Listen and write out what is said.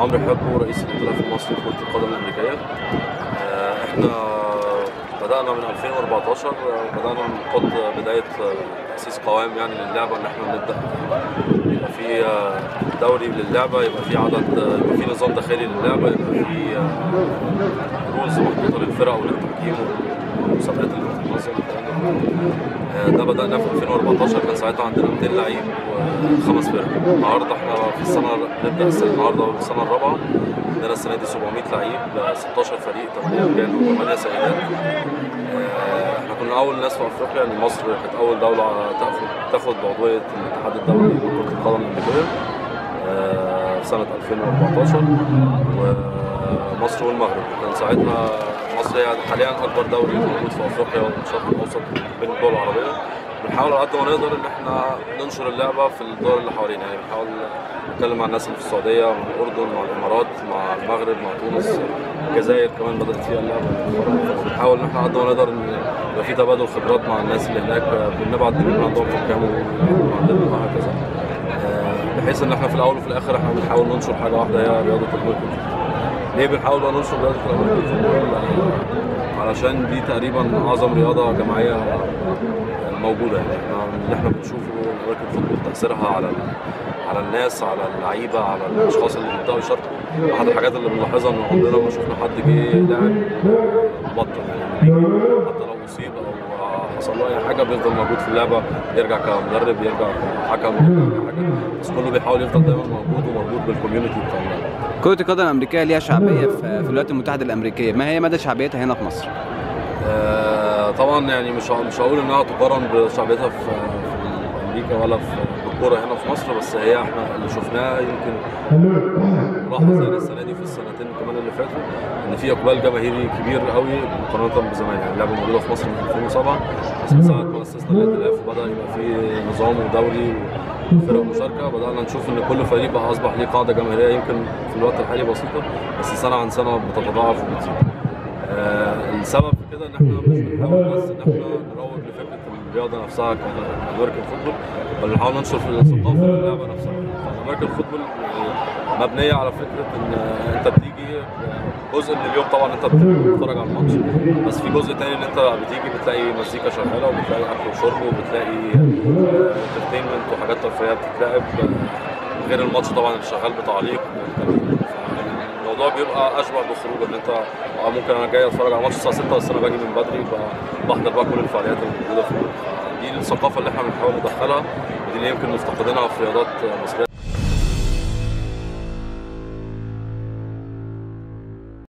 عمرو حبو رئيس الائتلاف المصري لكرة القدم الأمريكية آه، احنا بدأنا من 2014 آه، بدأنا نحط بداية آه، تأسيس قوائم يعني للعبة إن احنا نبدأ يبقى في آه، دوري للعبة يبقى في عدد آه، يبقى في نظام داخلي للعبة يبقى في رولز محطوطة للفرق وللتحكيم والمسابقات اللي بتتنظم والكلام ده كله. آه، ده بدأنا في 2014 كان ساعتها عندنا 200 لعيب وخمس فرق النهارده احنا في السنة نبدأ السنة النهارده السنة الرابعة عندنا السنة دي 700 لعيب آه، 16 فريق 8 رجال و8 سيدات آه، احنا كنا أول ناس في أفريقيا إن مصر كانت أول دولة تاخد تاخد بعضوية الاتحاد الدولي لكرة القدم الأمريكية آه، في سنة 2014 ومصر والمغرب كان ساعتها مصر هي حاليا أكبر دوري موجود في أفريقيا والشرق الأوسط بين الدول العربية بنحاول على قد ما نقدر إن احنا ننشر اللعبة في الدول اللي حوالينا يعني بنحاول نتكلم مع الناس اللي في السعودية مع الأردن مع الإمارات مع المغرب مع تونس الجزائر كمان بدأت فيها اللعبة بنحاول إن احنا على قد ما نقدر إن يبقى في تبادل خبرات مع الناس اللي هناك بنبعت نجيب عندهم حكام وعندنا وهكذا آه، بحيث ان احنا في الاول وفي الاخر احنا بنحاول ننشر حاجه واحده هي رياضه الفوتبول ليه بنحاول بقى ننشر رياضه الفوتبول آه، علشان دي تقريبا اعظم رياضه جماعيه آه، موجوده يعني احنا اللي احنا بنشوفه رياضه الفوتبول تاثيرها على ال- على الناس على اللعيبه على الاشخاص اللي بيبداوا يشاركوا احد الحاجات اللي بنلاحظها ان عمرنا ما شفنا حد جه لاعب بطل يعني لما يجي حتى لو اصيب او حصل له اي حاجه بيفضل موجود في اللعبه يرجع كمدرب يرجع كحكم يرجع كحاجه بس كله بيحاول يفضل دايما موجود ومربوط بالكوميونتي بتاع اللعبه كرة القدم الأمريكية ليها شعبية في في الولايات المتحدة الأمريكية ما هي مدى شعبيتها هنا في مصر؟ آه، طبعا يعني مش ه- مش هقول انها تقارن بشعبيتها في في امريكا ولا في الكوره هنا في مصر بس هي احنا اللي شفناه يمكن لاحظ يعني السنه دي في السنتين كمان اللي فاتوا ان في اقبال جماهيري كبير قوي مقارنه بزمان يعني اللعبه موجوده في مصر من 2007 بس من ساعه ما اسسنا الائتلاف وبدا يبقى في نظام ودوري وفرق مشاركه بدانا نشوف ان كل فريق بقى اصبح ليه قاعده جماهيريه يمكن في الوقت الحالي بسيطه بس سنه عن سنه بتتضاعف وبتزيد. آه، السبب في كده ان احنا مش بنحاول بس ان احنا نروج لفكره الرياضه نفسها كامريكان فوتبول بل بنحاول ننشر في الثقافه اللعبه نفسها فالامريكان فوتبول يعني مبنيه على فكره ان انت بتيجي جزء من اليوم طبعا انت بتتفرج على الماتش بس في جزء تاني ان انت بتيجي بتلاقي مزيكا شغاله وبتلاقي اكل وشرب وبتلاقي انترتينمنت وحاجات ترفيهيه بتتلعب آه، غير الماتش طبعا اللي شغال بتعليق والكلام ده. الموضوع بيبقى اشبه بخروج ان انت اه ممكن انا جاي اتفرج على ماتش الساعه 6 بس انا باجي من بدري ب- بحضر بقى كل الفعاليات اللي موجوده في دي الثقافه اللي احنا بنحاول ندخلها ودي اللي يمكن مفتقدينها في رياضات مصريه